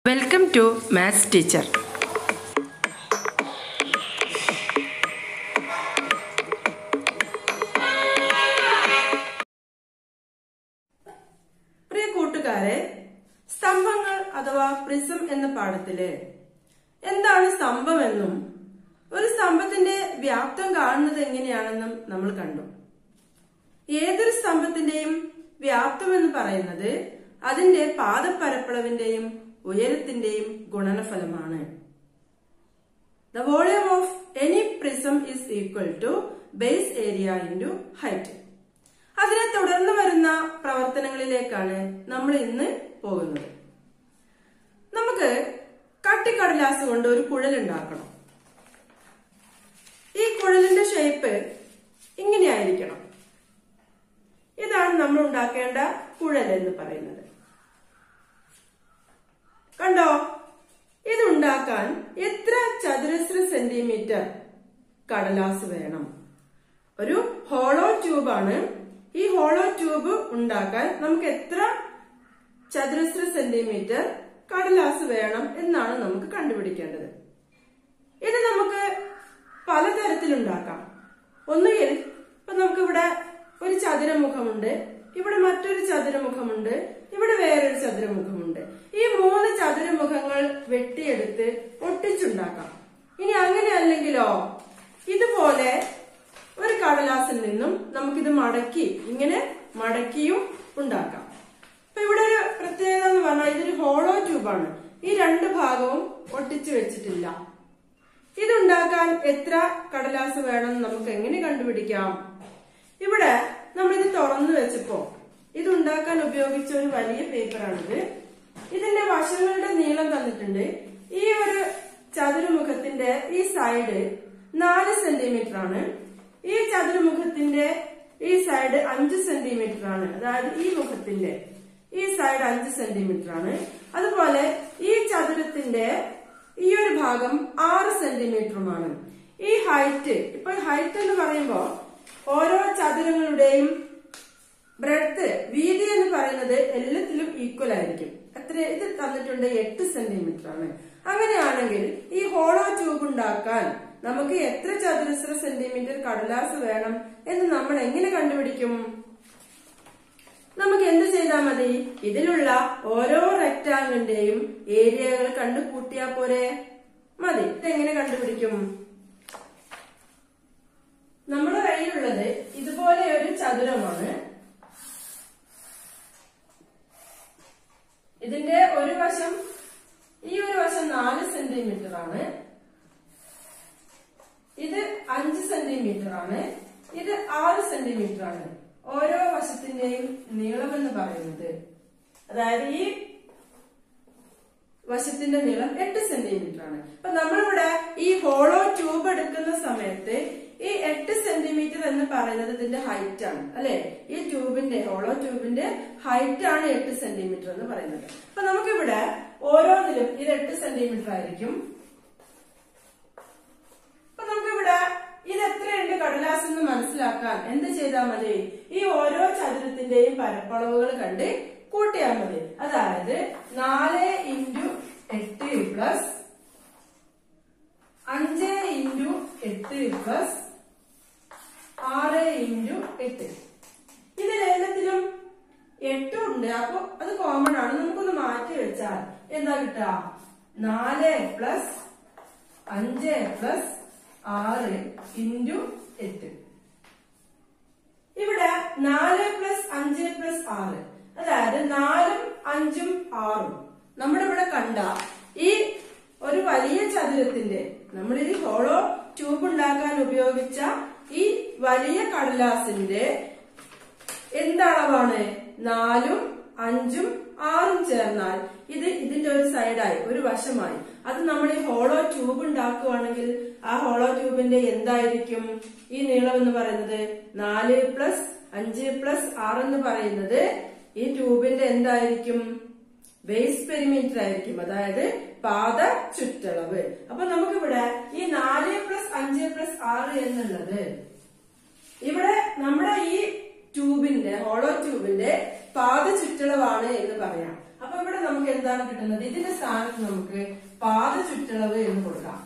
Welcome to maths teacher പ്രിയ കൂട്ടുകാരെ സ്തംഭങ്ങൾ അഥവാ പ്രിസം എന്ന പാഠത്തില് എന്താണ് സ്തംഭമെന്നും ഒരു സ്തംഭത്തിന്റെ വ്യാപ്തം കാണുന്നത് എങ്ങനെയാണെന്നും നമ്മൾ കണ്ടു ഏതൊരു സ്തംഭത്തിന്റെയും വ്യാപ്തം എന്ന് പറയുന്നത് അതിന്റെ പാദപ്പരപ്പളവിന്റെയും ഉയരത്തിന്റെയും ഗുണനഫലമാണ് the volume of any prism is equal to base area into height അതിനെ തുടർന്ന് വരുന്ന പ്രവർത്തനങ്ങളിലേക്കാണ് നമ്മൾ ഇന്ന് പോകുന്നത് നമുക്ക് കട്ടിക്കടലാസ് കൊണ്ട് ഒരു കുഴൽ ഉണ്ടാക്കണം ഈ കുഴലിന്റെ ഷേപ്പ് ഇങ്ങനെയായിരിക്കണം ഇതാണ് നമ്മൾ ഉണ്ടാക്കേണ്ട കുഴൽ എന്ന് പറയുന്നത് കണ്ടോ ഇതുണ്ടാക്കാൻ എത്ര ചതുരശ്ര സെന്റിമീറ്റർ കടലാസ് വേണം ഒരു ഹോളോ ട്യൂബാണ് ഈ ഹോളോ ട്യൂബ് ഉണ്ടാക്കാൻ നമുക്ക് എത്ര ചതുരശ്ര സെന്റിമീറ്റർ കടലാസ് വേണം എന്നാണ് നമുക്ക് കണ്ടുപിടിക്കേണ്ടത് ഇത് നമുക്ക് പലതരത്തിലുണ്ടാക്കാം ഒന്നുകിൽ ഇപ്പൊ നമുക്കിവിടെ ഒരു ചതുരമുഖമുണ്ട് ഇവിടെ മറ്റൊരു ചതുരമുഖമുണ്ട് ഇവിടെ വേറൊരു ചതുരമുഖമുണ്ട് ഈ മൂന്ന് ചതുരമുഖങ്ങൾ വെട്ടിയെടുത്ത് ഒട്ടിച്ചുണ്ടാക്കാം ഇനി അങ്ങനെ അല്ലെങ്കിലോ ഇതുപോലെ ഒരു കടലാസിൽ നിന്നും നമുക്കിത് മടക്കി ഇങ്ങനെ മടക്കിയും ഉണ്ടാക്കാം അപ്പൊ ഇവിടെ ഒരു പ്രത്യേകത എന്ന് പറഞ്ഞാൽ ഇതൊരു ഹോളോ ട്യൂബാണ് ഈ രണ്ട് ഭാഗവും ഒട്ടിച്ചു വെച്ചിട്ടില്ല ഇതുണ്ടാക്കാൻ എത്ര കടലാസ് വേണം നമുക്ക് എങ്ങനെ കണ്ടുപിടിക്കാം ഇവിടെ നമ്മളിത് തുറന്നു വെച്ചപ്പോ ഇത് ഉണ്ടാക്കാൻ ഉപയോഗിച്ച ഒരു വലിയ പേപ്പറാണിത് ഇതിന്റെ വശങ്ങളുടെ നീളം തന്നിട്ടുണ്ട് ഈ ഒരു ചതുരമുഖത്തിന്റെ ഈ സൈഡ് നാല് സെന്റിമീറ്റർ ആണ് ഈ ചതുരമുഖത്തിന്റെ ഈ സൈഡ് അഞ്ച് സെന്റിമീറ്റർ ആണ് അതായത് ഈ മുഖത്തിന്റെ ഈ സൈഡ് അഞ്ച് സെന്റിമീറ്റർ ആണ് അതുപോലെ ഈ ചതുരത്തിന്റെ ഈ ഒരു ഭാഗം ആറ് സെന്റിമീറ്ററുമാണ് ഈ ഹൈറ്റ് ഇപ്പൊ ഹൈറ്റ് എന്ന് പറയുമ്പോ ഓരോ ചതുരങ്ങളുടെയും ബ്രെഡ്ത്ത് വീതി എന്ന് പറയുന്നത് എല്ലാത്തിലും ഈക്വൽ ആയിരിക്കും എത്ര ഇത് തന്നിട്ടുണ്ട് എട്ട് സെന്റിമീറ്റർ ആണ് അങ്ങനെയാണെങ്കിൽ ഈ ഹോളോ ട്യൂബ് ഉണ്ടാക്കാൻ നമുക്ക് എത്ര ചതുരശ്ര സെന്റിമീറ്റർ കടലാസ് വേണം എന്ന് നമ്മൾ എങ്ങനെ കണ്ടുപിടിക്കും നമുക്ക് എന്ത് ചെയ്താൽ മതി ഇതിലുള്ള ഓരോ റെക്ടാങ്കിളിന്റെയും ഏരിയകൾ കണ്ടു കൂട്ടിയാ പോരെ മതി ഇതെങ്ങനെ കണ്ടുപിടിക്കും നമ്മുടെ കയ്യിലുള്ളത് ഇതുപോലെ ഒരു ചതുരമാണ് ഇതിന്റെ ഒരു വശം ഈ ഒരു വശം നാല് സെന്റിമീറ്റർ ആണ് ഇത് അഞ്ച് സെന്റിമീറ്റർ ആണ് ഇത് ആറ് സെന്റിമീറ്റർ ആണ് ഓരോ വശത്തിന്റെയും നീളം എന്ന് പറയുന്നത് അതായത് ഈ വശത്തിന്റെ നീളം എട്ട് സെന്റിമീറ്റർ ആണ് അപ്പൊ നമ്മളിവിടെ ഈ ഹോളോ ട്യൂബ് എടുക്കുന്ന സമയത്ത് ഈ എട്ട് സെന്റിമീറ്റർ എന്ന് പറയുന്നത് ഇതിന്റെ ഹൈറ്റ് ആണ് അല്ലെ ഈ ട്യൂബിന്റെ ഹോളോ ട്യൂബിന്റെ ഹൈറ്റ് ആണ് എട്ട് സെന്റിമീറ്റർ എന്ന് പറയുന്നത് അപ്പൊ നമുക്കിവിടെ ഓരോന്നിലും ഇത് എട്ട് സെന്റിമീറ്റർ ആയിരിക്കും അപ്പൊ നമുക്കിവിടെ ഇത് എത്രയുണ്ട് കടലാസ് എന്ന് മനസ്സിലാക്കാൻ എന്ത് ചെയ്താൽ മതി ഈ ഓരോ ചതുരത്തിന്റെയും പരപ്പളവുകൾ കണ്ട് കൂട്ടിയാൽ മതി അതായത് നാല് ഇൻറ്റു എട്ട് പ്ലസ് അഞ്ച് ഇൻറ്റു എട്ട് പ്ലസ് ആറ് ഇൻറ്റു എട്ട് ഇതിൽ എല്ലാത്തിലും എട്ടുണ്ട് അപ്പൊ അത് കോമൺ ആണ് നമുക്കൊന്ന് മാറ്റി വെച്ചാൽ എന്താ കിട്ടുക നാല് പ്ലസ് അഞ്ച് പ്ലസ് ആറ് ഇൻറ്റു എട്ട് ഇവിടെ നാല് പ്ലസ് അഞ്ച് പ്ലസ് ആറ് അതായത് നാലും അഞ്ചും ആറും നമ്മുടെ ഇവിടെ കണ്ട ഈ ഒരു വലിയ ചതുരത്തിന്റെ നമ്മൾ ഈ ഹോളോ ട്യൂബ് ഉണ്ടാക്കാൻ ഉപയോഗിച്ച ഈ വലിയ കടലാസിന്റെ എന്തളവാണ് നാലും അഞ്ചും ആറും ചേർന്നാൽ ഇത് ഇതിന്റെ ഒരു സൈഡായി ഒരു വശമായി അത് നമ്മൾ ഈ ഹോളോ ട്യൂബ് ഉണ്ടാക്കുകയാണെങ്കിൽ ആ ഹോളോ ട്യൂബിന്റെ എന്തായിരിക്കും ഈ നീളം എന്ന് പറയുന്നത് നാല് പ്ലസ് അഞ്ച് പ്ലസ് ആറ് എന്ന് പറയുന്നത് ഈ ട്യൂബിന്റെ എന്തായിരിക്കും ബേസ് പെരിമീറ്റർ ആയിരിക്കും അതായത് പാത ചുറ്റളവ് അപ്പൊ നമുക്കിവിടെ ഈ നാല് പ്ലസ് അഞ്ച് പ്ലസ് ആറ് എന്നുള്ളത് ഇവിടെ നമ്മുടെ ഈ ട്യൂബിന്റെ ഹോളോ ട്യൂബിന്റെ പാത ചുറ്റളവാണ് എന്ന് പറയാം അപ്പൊ ഇവിടെ നമുക്ക് എന്താണ് കിട്ടുന്നത് ഇതിന്റെ സ്ഥാനത്ത് നമുക്ക് പാദ ചുറ്റളവ് എന്ന് കൊടുക്കാം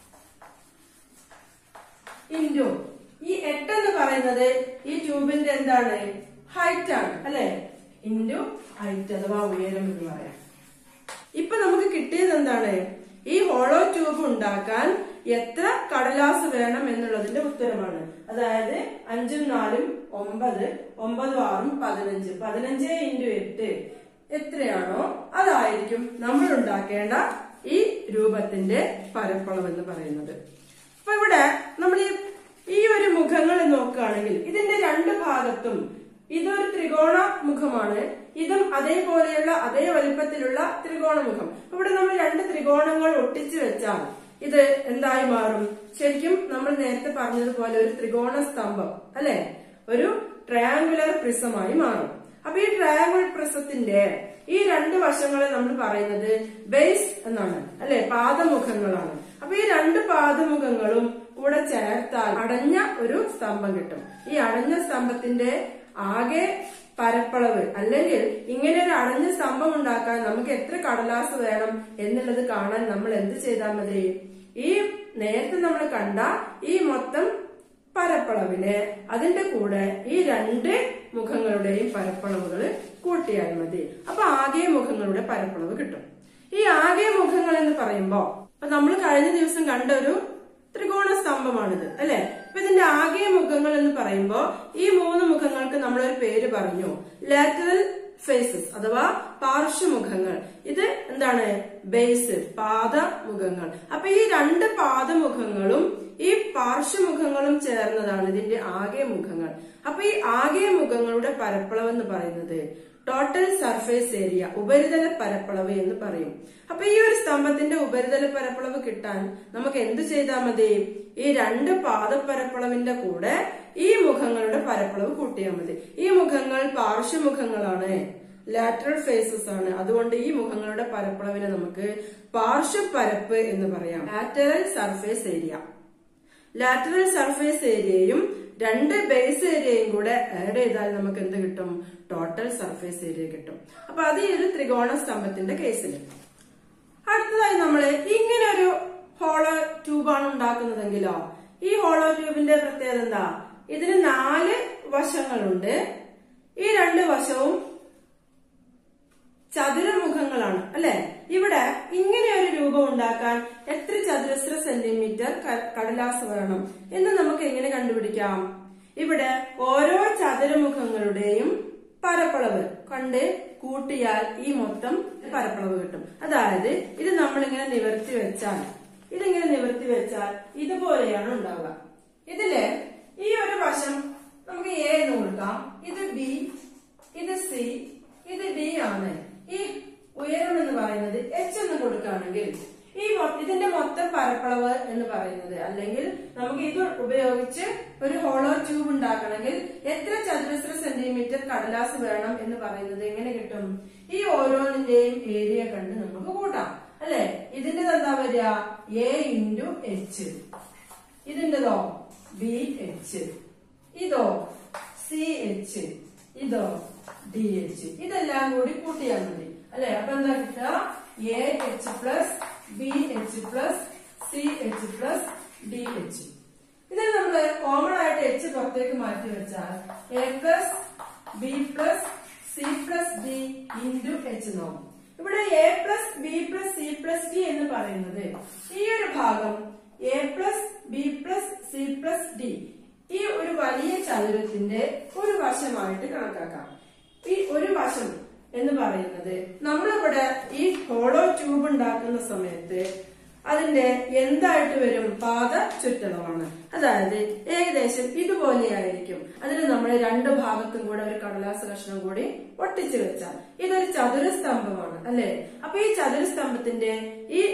ഇൻഡു ഈ എട്ട് എന്ന് പറയുന്നത് ഈ ട്യൂബിന്റെ എന്താണ് ഹൈറ്റ് ആണ് അല്ലെ ഇൻഡു ഹൈറ്റ് അഥവാ ഉയരം എന്ന് പറയാം ഇപ്പൊ നമുക്ക് കിട്ടിയത് എന്താണ് ഈ ഹോളോ ട്യൂബ് ഉണ്ടാക്കാൻ എത്ര കടലാസ് വേണം എന്നുള്ളതിന്റെ ഉത്തരമാണ് അതായത് അഞ്ചും നാലും ഒമ്പത് ഒമ്പതും ആറും പതിനഞ്ച് പതിനഞ്ച് ഇൻറ്റു എട്ട് എത്രയാണോ അതായിരിക്കും നമ്മൾ ഉണ്ടാക്കേണ്ട ഈ രൂപത്തിന്റെ പരപ്പളം എന്ന് പറയുന്നത് അപ്പൊ ഇവിടെ നമ്മൾ ഈ ഈ ഒരു മുഖങ്ങൾ നോക്കുകയാണെങ്കിൽ ഇതിന്റെ രണ്ട് ഭാഗത്തും ഇതൊരു ത്രികോണ മുഖമാണ് ഇതും അതേപോലെയുള്ള അതേ വലിപ്പത്തിലുള്ള ത്രികോണ മുഖം ഇവിടെ നമ്മൾ രണ്ട് ത്രികോണങ്ങൾ ഒട്ടിച്ചു വെച്ചാൽ ഇത് എന്തായി മാറും ശരിക്കും നമ്മൾ നേരത്തെ പറഞ്ഞതുപോലെ ഒരു ത്രികോണ സ്തംഭം അല്ലെ ഒരു ട്രയാങ്കുലർ പ്രിസമായി മാറും അപ്പൊ ഈ ട്രയാങ്കുലർ പ്രിസത്തിന്റെ ഈ രണ്ട് വശങ്ങളെ നമ്മൾ പറയുന്നത് ബേസ് എന്നാണ് അല്ലെ പാദമുഖങ്ങളാണ് അപ്പൊ ഈ രണ്ട് പാദമുഖങ്ങളും കൂടെ ചേർത്താൽ അടഞ്ഞ ഒരു സ്തംഭം കിട്ടും ഈ അടഞ്ഞ സ്തംഭത്തിന്റെ ആകെ പരപ്പളവ് അല്ലെങ്കിൽ ഇങ്ങനെ ഒരു അടഞ്ഞ സ്തംഭം ഉണ്ടാക്കാൻ നമുക്ക് എത്ര കടലാസ് വേണം എന്നുള്ളത് കാണാൻ നമ്മൾ എന്ത് ചെയ്താൽ മതി ഈ നേരത്തെ നമ്മൾ കണ്ട ഈ മൊത്തം പരപ്പളവിന് അതിന്റെ കൂടെ ഈ രണ്ട് മുഖങ്ങളുടെയും പരപ്പളവുകൾ കൂട്ടിയാൽ മതി അപ്പൊ ആകെ മുഖങ്ങളുടെ പരപ്പളവ് കിട്ടും ഈ ആകെ മുഖങ്ങൾ എന്ന് പറയുമ്പോ അപ്പൊ നമ്മൾ കഴിഞ്ഞ ദിവസം കണ്ട ഒരു ത്രികോണ സ്തംഭമാണിത് അല്ലെ അപ്പൊ ഇതിന്റെ ആകെ മുഖങ്ങൾ എന്ന് പറയുമ്പോ ഈ മൂന്ന് മുഖങ്ങൾക്ക് നമ്മളൊരു പേര് പറഞ്ഞു ലാറ്ററൽ ഫേസസ് അഥവാ പാർശ്വമുഖങ്ങൾ ഇത് എന്താണ് ബേസ് പാദമുഖങ്ങൾ അപ്പൊ ഈ രണ്ട് പാദമുഖങ്ങളും ഈ പാർശ്വമുഖങ്ങളും ചേർന്നതാണ് ഇതിന്റെ ആകെ മുഖങ്ങൾ അപ്പൊ ഈ ആകെ മുഖങ്ങളുടെ പരപ്പളവ് എന്ന് പറയുന്നത് ടോട്ടൽ സർഫേസ് ഏരിയ ഉപരിതല പരപ്പളവ് എന്ന് പറയും അപ്പൊ ഈ ഒരു സ്തംഭത്തിന്റെ ഉപരിതല പരപ്പളവ് കിട്ടാൻ നമുക്ക് എന്ത് ചെയ്താൽ മതി ഈ രണ്ട് പാദപ്പരപ്പളവിന്റെ കൂടെ ഈ മുഖങ്ങളുടെ പരപ്പളവ് കൂട്ടിയാൽ മതി ഈ മുഖങ്ങൾ പാർശ്വമുഖങ്ങളാണ് ലാറ്ററൽ ഫേസസ് ആണ് അതുകൊണ്ട് ഈ മുഖങ്ങളുടെ പരപ്പളവിനെ നമുക്ക് പാർശ്വപരപ്പ് എന്ന് പറയാം lateral surface area lateral surface ഏരിയയും രണ്ട് ബേസ് ഏരിയയും കൂടെ ആഡ് ചെയ്താൽ നമുക്ക് എന്ത് കിട്ടും ടോട്ടൽ സർഫേസ് ഏരിയ കിട്ടും അപ്പൊ അത് ഈ ഒരു ത്രികോണ സ്തംഭത്തിന്റെ കേസിൽ അടുത്തതായി നമ്മള് ഇങ്ങനെ ഒരു ഹോളോ ട്യൂബാണ് ഉണ്ടാക്കുന്നതെങ്കിലോ ഈ ഹോളോ ട്യൂബിന്റെ പ്രത്യേകത എന്താ ഇതിന് നാല് വശങ്ങളുണ്ട് ഈ രണ്ട് വശവും ചതുരമുഖങ്ങളാണ് അല്ലെ ഇവിടെ ഇങ്ങനെ ഒരു രൂപം ഉണ്ടാക്കാൻ എത്ര ചതുരശ്ര സെന്റിമീറ്റർ ക- കടലാസ് വേണം എന്ന് നമുക്ക് എങ്ങനെ കണ്ടുപിടിക്കാം ഇവിടെ ഓരോ ചതുരമുഖങ്ങളുടെയും പരപ്പളവ് കണ്ട് കൂട്ടിയാൽ ഈ മൊത്തം പരപ്പളവ് കിട്ടും അതായത് ഇത് നമ്മളിങ്ങനെ നിവർത്തി വെച്ചാൽ ഇതിങ്ങനെ നിവർത്തി വെച്ചാൽ ഇതുപോലെയാണ് ഉണ്ടാവുക ഇതില് ഈ ഒരു വശം നമുക്ക് എ എന്ന് കൊടുക്കാം ഇത് ബി ഇത് സി ഇത് ഡി ആണ് ഈ ഉയരം എന്ന് പറയുന്നത് എച്ച് എന്ന് കൊടുക്കുകയാണെങ്കിൽ ഈ മൊ- ഇതിന്റെ മൊത്തം പരപ്പളവ് എന്ന് പറയുന്നത് അല്ലെങ്കിൽ നമുക്ക് ഇത് ഉപയോഗിച്ച് ഒരു ഹോളോ ട്യൂബ് ഉണ്ടാക്കണമെങ്കിൽ എത്ര ചതുരശ്ര സെന്റിമീറ്റർ കടലാസ് വേണം എന്ന് പറയുന്നത് എങ്ങനെ കിട്ടും ഈ ഓരോന്നിന്റെയും ഏരിയ കണ്ട് നമുക്ക് കൂട്ടാം അല്ലെ ഇതിന്റെ എന്താ വരിക എ ഇൻറ്റു എച്ച് ഇതിന്റെതോ ബി എച്ച് ഇതോ സി എച്ച് ഇതോ ഡി എച്ച് ഇതെല്ലാം കൂടി കൂട്ടിയാൽ മതി അല്ലെ അപ്പൊ എന്താ കിട്ടുക A H plus B H plus C H plus D H ഇതിൽ നമ്മൾ കോമൺ ആയിട്ട് എച്ച് പുറത്തേക്ക് മാറ്റി വെച്ചാൽ A plus B plus C plus D into H നോക്കും ഇവിടെ A plus B plus C plus D എന്ന് പറയുന്നത് ഈ ഒരു ഭാഗം A plus B plus C plus D ഈ ഒരു വലിയ ചതുരത്തിന്റെ ഒരു വശമായിട്ട് കണക്കാക്കാം ഈ ഒരു വശം എന്ന് പറയുന്നത് നമ്മളിവിടെ ഈ ഹോളോ ട്യൂബ് ഉണ്ടാക്കുന്ന സമയത്ത് അതിന്റെ എന്തായിട്ട് വരും പാത ചുറ്റളവാണ് അതായത് ഏകദേശം ഇതുപോലെയായിരിക്കും അതിന് നമ്മൾ രണ്ട് ഭാഗത്തും കൂടെ ഒരു കടലാസ് കഷ്ണം കൂടി ഒട്ടിച്ചു വെച്ചാൽ ഇതൊരു ചതുരസ്തംഭമാണ് അല്ലെ അപ്പൊ ഈ ചതുരസ്തംഭത്തിന്റെ ഈ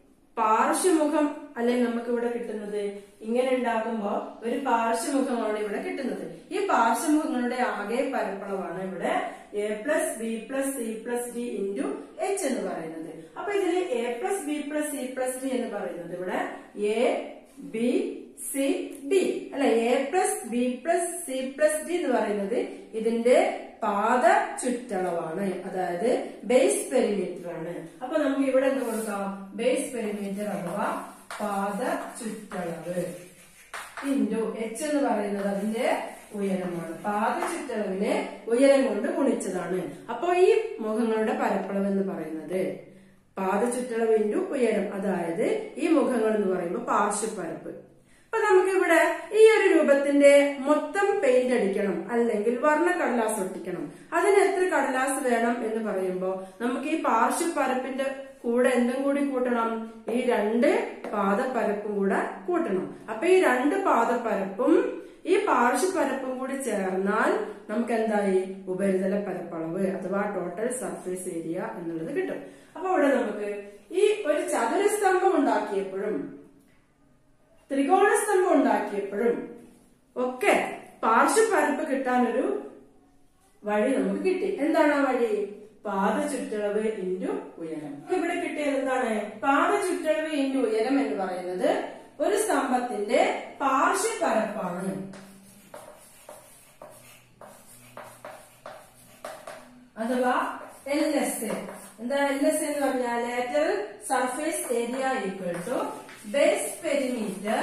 പാർശ്വമുഖം അല്ലെങ്കിൽ നമുക്ക് ഇവിടെ കിട്ടുന്നത് ഇങ്ങനെ ഉണ്ടാക്കുമ്പോ ഒരു പാർശ്വമുഖമാണ് ഇവിടെ കിട്ടുന്നത് ഈ പാർശ്വമുഖങ്ങളുടെ ആകെ പരപ്പളവാണ് ഇവിടെ A plus B plus C plus D into H എന്ന് പറയുന്നത് അപ്പൊ ഇതിൽ A plus B plus C plus D എന്ന് പറയുന്നത് ഇവിടെ എ ബി സി ഡി അല്ല A plus B plus C plus D എന്ന് പറയുന്നത് ഇതിന്റെ പാദ ചുറ്റളവാണ് അതായത് ബേസ് പെരിമീറ്റർ ആണ് അപ്പൊ നമുക്ക് ഇവിടെ എന്ത് കൊടുക്കാം ബേസ് പെരിമീറ്റർ അഥവാ പാദ ചുറ്റളവ് ഇൻറ്റു എച്ച് എന്ന് പറയുന്നത് അതിന്റെ ഉയരമാണ് പാദ ചുറ്റളവിനെ ഉയരം കൊണ്ട് ഗുണിച്ചതാണ് അപ്പൊ ഈ മുഖങ്ങളുടെ പരപ്പളവ് എന്ന് പറയുന്നത് പാദ ചുറ്റളവ് ഇൻറ്റു ഉയരം അതായത് ഈ മുഖങ്ങൾ എന്ന് പറയുമ്പോൾ പാർശ്വപ്പരപ്പ് അപ്പൊ നമുക്ക് ഇവിടെ ഈ ഒരു രൂപത്തിന്റെ മൊത്തം പെയിന്റ് അടിക്കണം അല്ലെങ്കിൽ വർണ്ണ കടലാസ് ഒട്ടിക്കണം അതിന് എത്ര കടലാസ് വേണം എന്ന് പറയുമ്പോൾ നമുക്ക് ഈ പാർശ്വപ്പരപ്പിന്റെ കൂടെ എന്തും കൂടി കൂട്ടണം ഈ രണ്ട് പാദപ്പരപ്പും കൂടെ കൂട്ടണം അപ്പൊ ഈ രണ്ട് പാദപ്പരപ്പും ഈ പാർശ്വപ്പരപ്പും കൂടി ചേർന്നാൽ നമുക്ക് എന്തായി ഉപരിതല പരപ്പളവ് അഥവാ ടോട്ടൽ സർഫേസ് ഏരിയ എന്നുള്ളത് കിട്ടും അപ്പൊ ഇവിടെ നമുക്ക് ഈ ഒരു ചതുരസ്തംഭം ഉണ്ടാക്കിയപ്പോഴും ത്രികോണസ്തംഭം ഉണ്ടാക്കിയപ്പോഴും ഒക്കെ പാർശ്വപ്പരപ്പ് കിട്ടാനൊരു വഴി നമുക്ക് കിട്ടി എന്താണ് ആ വഴി പാദ ചുറ്റളവ് ഇൻറ്റു ഉയരം ഇവിടെ കിട്ടിയത് എന്താണ് പാദ ചുറ്റളവ് ഇൻറ്റു ഉയരം എന്ന് പറയുന്നത് ഒരു സ്തംഭത്തിന്റെ പാർശ്വപരപ്പാണ് അഥവാ എൽ എസ് എന്താ എൽ എസ് എന്ന് പറഞ്ഞാൽ lateral surface area equal to base perimeter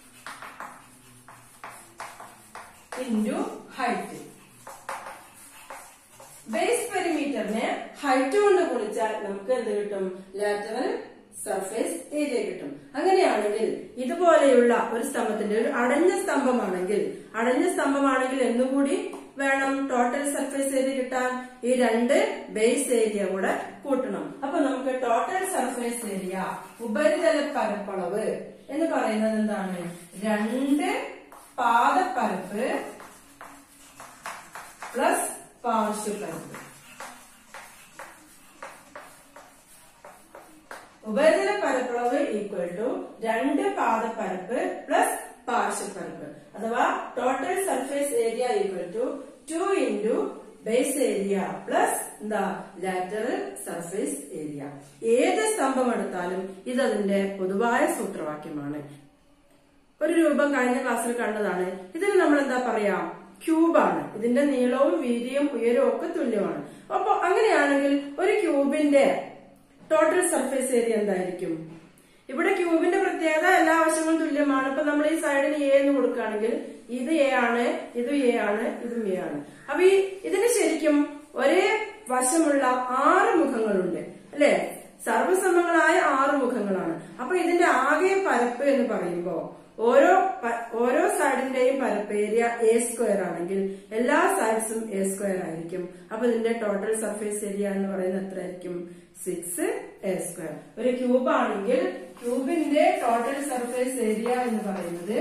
into height base പെരിമീറ്ററിനെ ഹൈറ്റ് കൊണ്ട് ഗുണിച്ചാൽ നമുക്ക് എന്ത് കിട്ടും ലാറ്ററൽ സർഫേസ് ഏരിയ കിട്ടും അങ്ങനെയാണെങ്കിൽ ഇതുപോലെയുള്ള ഒരു സ്തംഭത്തിന്റെ ഒരു അടഞ്ഞ സ്തംഭമാണെങ്കിൽ അടഞ്ഞ സ്തംഭമാണെങ്കിൽ എന്നുകൂടി വേണം ടോട്ടൽ സർഫേസ് ഏരിയ കിട്ടാൻ ഈ രണ്ട് ബേസ് ഏരിയ കൂടെ കൂട്ടണം അപ്പൊ നമുക്ക് ടോട്ടൽ സർഫേസ് ഏരിയ ഉപരിതല പരപ്പളവ് എന്ന് പറയുന്നത് എന്താണ് രണ്ട് പാദപ്പരപ്പ് പ്ലസ് പാർശ്വപരപ്പ് ഉപരിതല പരപ്പളവ് ഈക്വൽ ടു രണ്ട് പാദപ്പരപ്പ് പ്ലസ് പാർശ്വപരപ്പ് അഥവാ total surface area equal to two into base area plus എന്താ ലാറ്ററൽ സർഫേസ് ഏരിയ ഏത് സ്തംഭം എടുത്താലും ഇതതിന്റെ പൊതുവായ സൂത്രവാക്യമാണ് ഒരു രൂപം കഴിഞ്ഞ ക്ലാസ്സിൽ കണ്ടതാണ് ഇതിന് നമ്മൾ എന്താ പറയാ ക്യൂബാണ് ഇതിന്റെ നീളവും വീതിയും ഉയരവും ഒക്കെ തുല്യമാണ് അപ്പൊ അങ്ങനെയാണെങ്കിൽ ഒരു ക്യൂബിന്റെ ടോട്ടൽ സർഫേസ് ഏരിയ എന്തായിരിക്കും ഇവിടെ ക്യൂബിന്റെ പ്രത്യേകത എല്ലാ വശങ്ങളും തുല്യമാണ് ഇപ്പൊ നമ്മൾ ഈ സൈഡിന് എ എന്ന് കൊടുക്കുകയാണെങ്കിൽ ഇത് എ ആണ് ഇതും എ ആണ് ഇതും എ ആണ് അപ്പൊ ഈ ഇതിന് ശരിക്കും ഒരേ വശമുള്ള ആറ് മുഖങ്ങളുണ്ട് അല്ലെ സർവസമങ്ങളായ ആറ് മുഖങ്ങളാണ് അപ്പൊ ഇതിന്റെ ആകെ പരപ്പ് എന്ന് പറയുമ്പോ ഓരോ പ- ഓരോ സൈഡിന്റെയും പരപ്പ് ഏരിയ എ സ്ക്വയർ ആണെങ്കിൽ എല്ലാ സൈഡ്സും എ സ്ക്വയർ ആയിരിക്കും അപ്പൊ ഇതിന്റെ ടോട്ടൽ സർഫേസ് ഏരിയ എന്ന് പറയുന്നത് എത്ര ആയിരിക്കും സിക്സ് എ സ്ക്വയർ ഒരു ക്യൂബ് ആണെങ്കിൽ ക്യൂബിന്റെ ടോട്ടൽ സർഫേസ് ഏരിയ എന്ന് പറയുന്നത്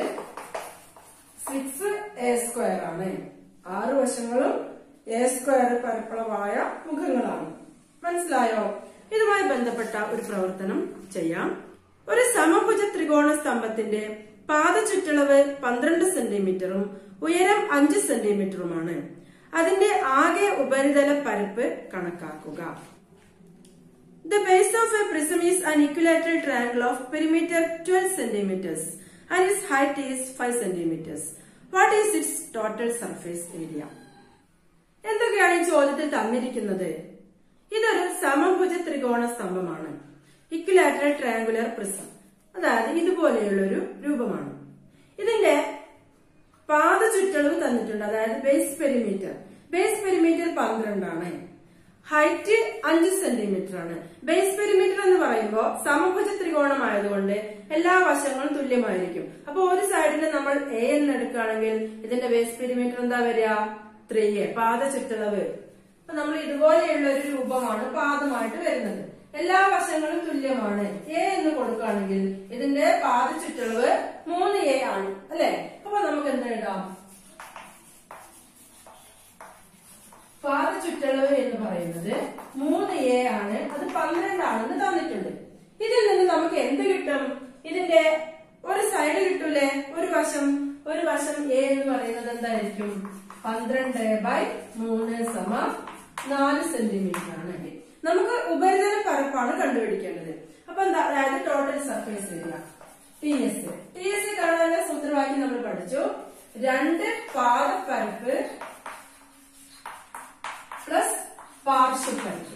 സിക്സ് എ സ്ക്വയർ ആണ് ആറ് വശങ്ങളും എ സ്ക്വയർ പരപ്പളവായ മുഖങ്ങളാണ് മനസ്സിലായോ ഇതുമായി ബന്ധപ്പെട്ട ഒരു പ്രവർത്തനം ചെയ്യാം ഒരു സമഭുജ ത്രികോണ സ്തംഭത്തിന്റെ പാദ ചുറ്റളവ് പന്ത്രണ്ട് സെന്റിമീറ്ററും ഉയരം അഞ്ച് സെന്റിമീറ്ററുമാണ് അതിന്റെ ആകെ ഉപരിതല പരപ്പ് കണക്കാക്കുക The base of a prism is an equilateral triangle of perimeter 12 centimeters and its height is 5 centimeters. What is its total surface area? എന്തൊക്കെയാണ് ഈ ചോദ്യത്തിൽ തന്നിരിക്കുന്നത് ഇതൊരു സമഭുജ ത്രികോണ സ്തംഭമാണ് ഇക്വിലാറ്ററൽ ട്രയാങ്കുലർ പ്രിസം അതായത് ഇതുപോലെയുള്ള ഒരു രൂപമാണ് ഇതിന്റെ പാദ ചുറ്റളവ് തന്നിട്ടുണ്ട് അതായത് ബേസ് പെരിമീറ്റർ ബേസ് പെരിമീറ്റർ പന്ത്രണ്ടാണ് ഹൈറ്റ് അഞ്ച് സെന്റിമീറ്റർ ആണ് ബേസ് പെരിമീറ്റർ എന്ന് പറയുമ്പോൾ സമഭുജ ത്രികോണമായതുകൊണ്ട് എല്ലാ വശങ്ങളും തുല്യമായിരിക്കും അപ്പൊ ഒരു സൈഡിന് നമ്മൾ എ എന്ന് എടുക്കുകയാണെങ്കിൽ ഇതിന്റെ ബേസ് പെരിമീറ്റർ എന്താ വരിക ത്രീ എ പാദ ചുറ്റളവ് അപ്പൊ നമ്മൾ ഇതുപോലെയുള്ള ഒരു രൂപമാണ് പാദമായിട്ട് വരുന്നത് എല്ലാ വശങ്ങളും തുല്യമാണ് എ എന്ന് കൊടുക്കുകയാണെങ്കിൽ ഇതിന്റെ പാദ ചുറ്റളവ് മൂന്ന് എ ആണ് അല്ലെ അപ്പൊ നമുക്ക് എന്ത് എഴുതാം പാദ ചുറ്റളവ് എന്ന് പറയുന്നത് മൂന്ന് എ ആണ് അത് പന്ത്രണ്ടാണെന്ന് തന്നിട്ടുണ്ട് ഇതിൽ നിന്ന് നമുക്ക് എന്ത് കിട്ടും ഇതിന്റെ ഒരു സൈഡ് കിട്ടൂലേ ഒരു വശം ഒരു വശം എ എന്ന് പറയുന്നത് എന്തായിരിക്കും പന്ത്രണ്ട് ബൈ മൂന്ന് സമം നാല് സെന്റിമീറ്റർ ആണ് നമുക്ക് ഉപരിതല പരപ്പാണ് കണ്ടുപിടിക്കേണ്ടത് അപ്പൊ എന്താ അതായത് total surface area T S T S കാണാനുള്ള സൂത്രവാക്യം നമ്മൾ പഠിച്ചു രണ്ട് പാദപ്പരപ്പ് പ്ലസ് പാർശ്വപ്പരപ്പ്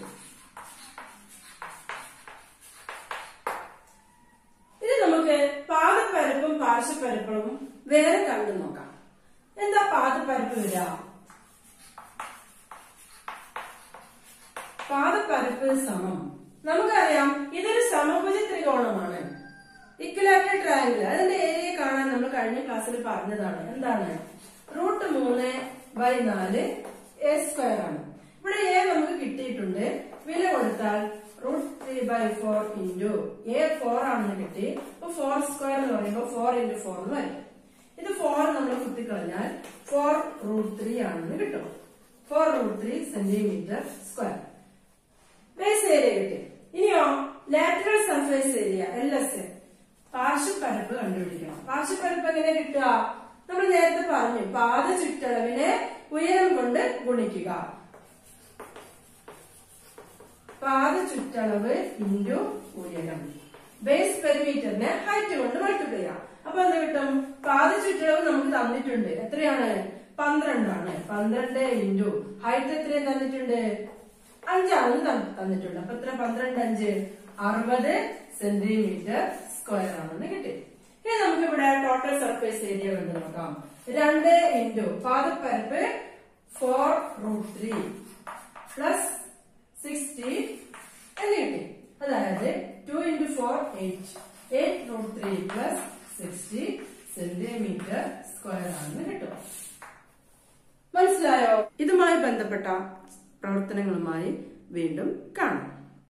ഇത് നമുക്ക് പാദപ്പരപ്പും പാർശ്വപ്പരപ്പും വേറെ കണ്ടു നോക്കാം എന്താ പാദപ്പരപ്പ് വരിക പാദപ്പരപ്പ് സമം നമുക്കറിയാം ഇതൊരു സമഭുജ ത്രികോണമാണ് ഇക്വലാറ്റർ ട്രയാങ്കിൾ അതിന്റെ ഏരിയ കാണാൻ നമ്മൾ കഴിഞ്ഞ ക്ലാസ്സിൽ പറഞ്ഞതാണ് എന്താണ് റൂട്ട് മൂന്ന് ബൈ നാല് എ സ്ക്വയർ ആണ് ഇവിടെ എ നമുക്ക് കിട്ടിയിട്ടുണ്ട് വില കൊടുത്താൽ root three by four into a four ആണെന്ന് കിട്ടി അപ്പൊ ഫോർ സ്ക്വയർ എന്ന് പറയുമ്പോൾ ഫോർ ഇൻറ്റു ഫോർ എന്ന് വരും ഇത് ഫോർ നമ്മൾ കുത്തിക്കളഞ്ഞാൽ ഫോർ റൂട്ട് ത്രീ ആണെന്ന് കിട്ടും four root three centimetre square base area കിട്ടി ഇനിയോ lateral surface area L S A പാർശ്വപ്പരപ്പ് കണ്ടുപിടിക്കണം പാർശ്വപ്പരപ്പ് എങ്ങനെ കിട്ടുക നമ്മൾ നേരത്തെ പറഞ്ഞു പാദ ചുറ്റളവിനെ ഉയരം കൊണ്ട് ഗുണിക്കുക പാദ ചുറ്റളവ് ഇൻറ്റു ഉയരം ബേസ് പെരിമീറ്ററിനെ ഹൈറ്റ് കൊണ്ട് മൾട്ടിപ്ലൈ ചെയ്യാം അപ്പൊ എന്ത് കിട്ടും പാദ ചുറ്റളവ് നമുക്ക് തന്നിട്ടുണ്ട് എത്രയാണ് പന്ത്രണ്ടാണ് പന്ത്രണ്ട് ഇൻറ്റു ഹൈറ്റ് എത്രയും തന്നിട്ടുണ്ട് അഞ്ചാണെന്ന് തന്ന- തന്നിട്ടുണ്ട് അപ്പൊ എത്ര പന്ത്രണ്ട് അഞ്ച് അറുപത് സെന്റിമീറ്റർ സ്ക്വയർ ആണെന്ന് കിട്ടി ഇനി നമുക്ക് ഇവിടെ ടോട്ടൽ സർഫേസ് ഏരിയ കണ്ടു നോക്കാം രണ്ട് ഇൻറ്റു പാദപ്പരപ്പ് four root three plus sixty എന്ന് കിട്ടി അതായത് two into four eight eight root three plus sixty centimetre square ആണെന്ന് കിട്ടും മനസ്സിലായോ ഇതുമായി ബന്ധപ്പെട്ട പ്രവർത്തനങ്ങളുമായി വീണ്ടും കാണാം